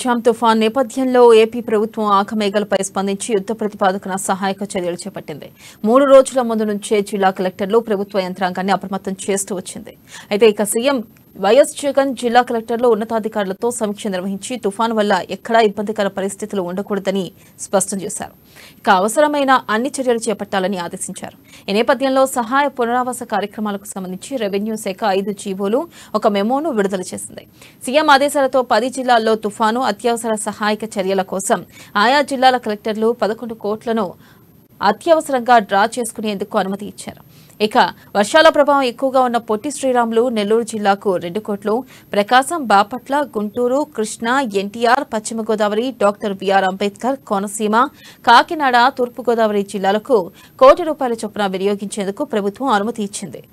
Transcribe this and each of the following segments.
చామ్ తుఫాన్ నేపథ్యంలో ఏపీ ప్రభుత్వం ఆకమేఘలపై స్పందించి యుద్ధ ప్రతిపాదకన సహాయక చర్యలు చేపట్టింది మూడు రోజుల ముందు నుంచే జిల్లా కలెక్టర్లు ప్రభుత్వ యంత్రాంగాన్ని అప్రమత్తం చేస్తూ వచ్చింది అయితే ఇక సీఎం వైఎస్ జగన్ జిల్లా కలెక్టర్లు ఉన్నతాధికారులతో సమీక్ష నిర్వహించి తుఫాను వల్ల ఎక్కడా ఇబ్బందికర పరిస్థితులు ఉండకూడదని స్పష్టం చేశారు ఇక అవసరమైన అన్ని చర్యలు చేపట్టాలని ఆదేశించారు ఈ నేపథ్యంలో సహాయ పునరావాస కార్యక్రమాలకు సంబంధించి రెవెన్యూ శాఖ ఐదు జీవోలు ఒక మెమోను విడుదల చేసింది సీఎం ఆదేశాలతో పది జిల్లాల్లో తుఫాను అత్యవసర సహాయక చర్యల కోసం ఆయా జిల్లాల కలెక్టర్లు పదకొండు కోట్లను అత్యవసరంగా డ్రా చేసుకునేందుకు అనుమతి ఇచ్చారు ఇక వర్షాల ప్రభావం ఎక్కువగా ఉన్న పొట్టి శ్రీరాములు నెల్లూరు జిల్లాకు రెండు కోట్లు ప్రకాశం బాపట్ల గుంటూరు కృష్ణా ఎన్టీఆర్ పశ్చిమ గోదావరి డాక్టర్ బిఆర్ అంబేద్కర్ కోనసీమ కాకినాడ తూర్పుగోదావరి జిల్లాలకు కోటి రూపాయల చొప్పున వినియోగించేందుకు ప్రభుత్వం అనుమతి ఇచ్చింది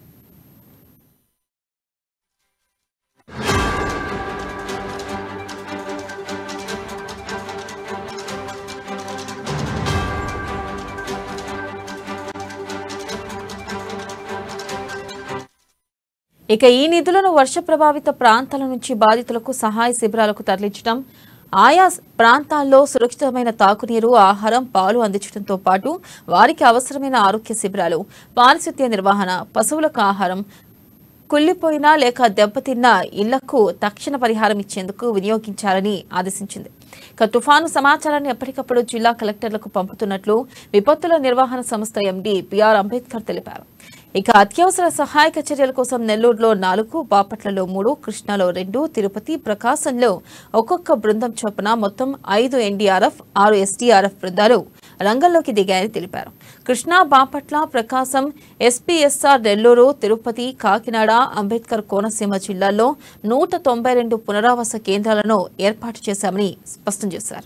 ఇక ఈ నిధులను వర్ష ప్రభావిత ప్రాంతాల నుంచి బాధితులకు సహాయ శిబిరాలకు తరలించడం ఆయా ప్రాంతాల్లో సురక్షితమైన తాగునీరు ఆహారం పాలు అందించడంతో పాటు వారికి అవసరమైన ఆరోగ్య శిబిరాలు పారిశుద్ధ్య నిర్వహణ పశువులకు ఆహారం కుళ్లిపోయిన లేక దెబ్బతిన్న ఇళ్లకు తక్షణ పరిహారం ఇచ్చేందుకు వినియోగించాలని ఆదేశించింది ఇక తుఫాను సమాచారాన్ని ఎప్పటికప్పుడు జిల్లా కలెక్టర్లకు పంపుతున్నట్లు విపత్తుల నిర్వహణ సంస్థ ఎండీ బిఆర్ అంబేద్కర్ తెలిపారు ఇక అత్యవసర సహాయక చర్యల కోసం నెల్లూరులో నాలుగు బాపట్లలో మూడు కృష్ణాలో రెండు తిరుపతి ప్రకాశంలో ఒక్కొక్క బృందం చొప్పున మొత్తం ఐదు ఎన్డీఆర్ఎఫ్ ఆరు ఎస్డీఆర్ఎఫ్ బృందాలు రంగంలోకి దిగాయని తెలిపారు కృష్ణా బాపట్ల ప్రకాశం ఎస్పీఎస్ఆర్ నెల్లూరు తిరుపతి కాకినాడ అంబేద్కర్ కోనసీమ జిల్లాల్లో నూట తొంభై రెండు పునరావాస కేంద్రాలను ఏర్పాటు చేశామని స్పష్టం చేశారు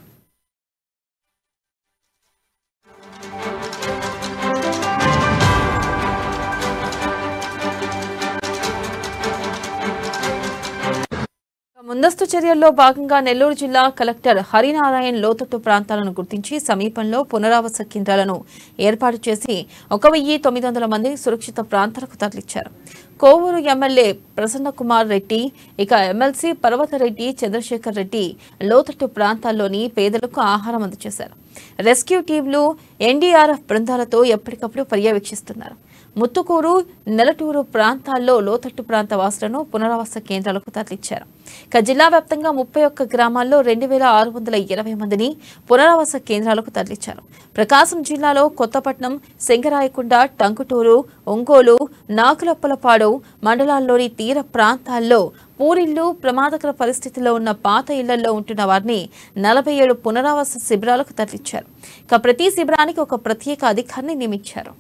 ముందస్తు చర్యల్లో భాగంగా నెల్లూరు జిల్లా కలెక్టర్ హరినారాయణ్ లోతట్టు ప్రాంతాలను గుర్తించి సమీపంలో పునరావాస కేంద్రాలను ఏర్పాటు చేసి ఒక వెయ్యి తొమ్మిది వందల మంది సురక్షిత ప్రాంతాలకు తరలించారు కోవూరు ఎమ్మెల్యే ప్రసన్న కుమార్ రెడ్డి ఇక ఎమ్మెల్సీ పర్వతరెడ్డి చంద్రశేఖర్ రెడ్డి లోతట్టు ప్రాంతాల్లోని పేదలకు ఆహారం అందజేశారు రెస్క్యూ టీంలు ఎన్డీఆర్ఎఫ్ బృందాలతో ఎప్పటికప్పుడు పర్యవేక్షిస్తున్నారు ముత్తుకూరు నెలటూరు ప్రాంతాల్లో లోతట్టు ప్రాంత వాసులను పునరావాస కేంద్రాలకు తరలించారు ఇక జిల్లా వ్యాప్తంగా ముప్పై ఒక్క గ్రామాల్లో రెండు వేల ఆరు వందల ఇరవై మందిని పునరావాస కేంద్రాలకు తరలించారు ప్రకాశం జిల్లాలో కొత్తపట్నం సింగరాయకుండ టంకుటూరు ఒంగోలు నాకులప్పలపాడు మండలాల్లోని తీర ప్రాంతాల్లో పూరిళ్లు ప్రమాదకర పరిస్థితిలో ఉన్న పాత ఇళ్లలో ఉంటున్న వారిని నలభై ఏడు పునరావాస శిబిరాలకు తరలించారు ఇక ప్రతి శిబిరానికి ఒక ప్రత్యేక అధికారిని నియమించారు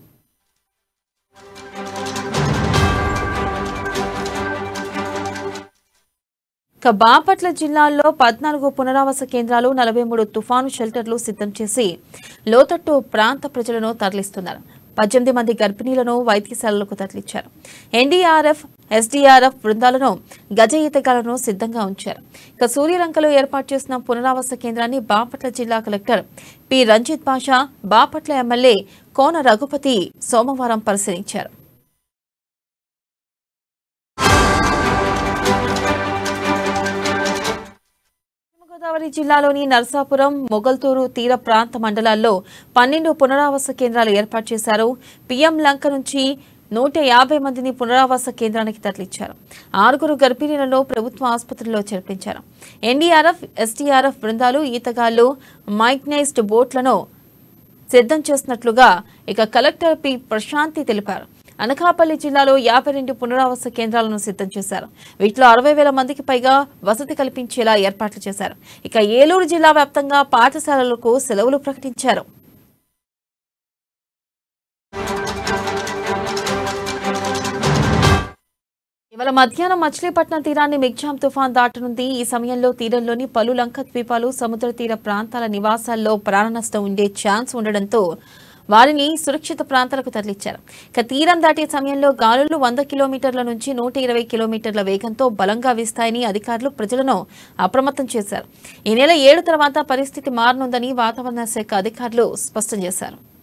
ఇక బాపట్ల జిల్లాలో పద్నాలుగు పునరావాస కేంద్రాలు నలభై మూడు తుఫాను షెల్టర్లు సిద్ధం చేసి లోతట్టు ప్రాంత ప్రజలను తరలిస్తున్నారు పద్దెనిమిది మంది గర్భిణీలను వైద్యశాలలకు తరలించారు ఎన్డీఆర్ఎఫ్ ఎస్డీఆర్ఎఫ్ బృందాలను గజ ఈతగాలను సిద్ధంగా ఉంచారు ఇక సూర్యలంకలో ఏర్పాటు చేసిన పునరావాస కేంద్రాన్ని బాపట్ల జిల్లా collector P Ranjith Basha Bapatla MLA Kona Raghupathi సోమవారం పరిశీలించారు పశ్చిమ గోదావరి జిల్లాలోని నరసాపురం మొగల్తూరు తీర ప్రాంత మండలాల్లో పన్నెండు పునరావాస కేంద్రాలు ఏర్పాటు చేశారు పిఎం లంక నుంచి నూట యాభై మందిని పునరావాస కేంద్రానికి తరలించారు ఆరుగురు గర్భిణీలను ప్రభుత్వ ఆసుపత్రిలో చేర్పించారు ఎన్డీఆర్ఎఫ్ ఎస్డీఆర్ఎఫ్ బృందాలు ఈతగాళ్లు మైగ్నైజ్డ్ బోట్లను సిద్ధం చేసినట్లుగా ఇక కలెక్టర్ పి ప్రశాంతి తెలిపారు అనకాపల్లి జిల్లాలో యాభై రెండు పునరావాస కేంద్రాలను సిద్ధం చేశారు వీటిలో అరవై వేల మందికి పైగా వసతి కల్పించేలా ఏర్పాట్లు చేశారు ఇక ఏలూరు జిల్లా వ్యాప్తంగా పాఠశాలలకు సెలవులు ప్రకటించారు ఇవాళ మధ్యాహ్నం మచిలీపట్నం తీరాన్ని మిగ్జాం తుఫాన్ దాటనుంది ఈ సమయంలో తీరంలోని పలు లంక ద్వీపాలు సముద్ర తీర ప్రాంతాల నివాసాల్లో ప్రాణ నష్టం ఉండే ఛాన్స్ ఉండడంతో వారిని సురక్షిత ప్రాంతాలకు తరలించారు ఇక తీరం దాటే సమయంలో గాలులు వంద కిలోమీటర్ల నుంచి నూట ఇరవై కిలోమీటర్ల వేగంతో బలంగా వీస్తాయని అధికారులు ప్రజలను అప్రమత్తం చేశారు ఈ నెల ఏడు తర్వాత పరిస్థితి మారనుందని వాతావరణ శాఖ అధికారులు స్పష్టం చేశారు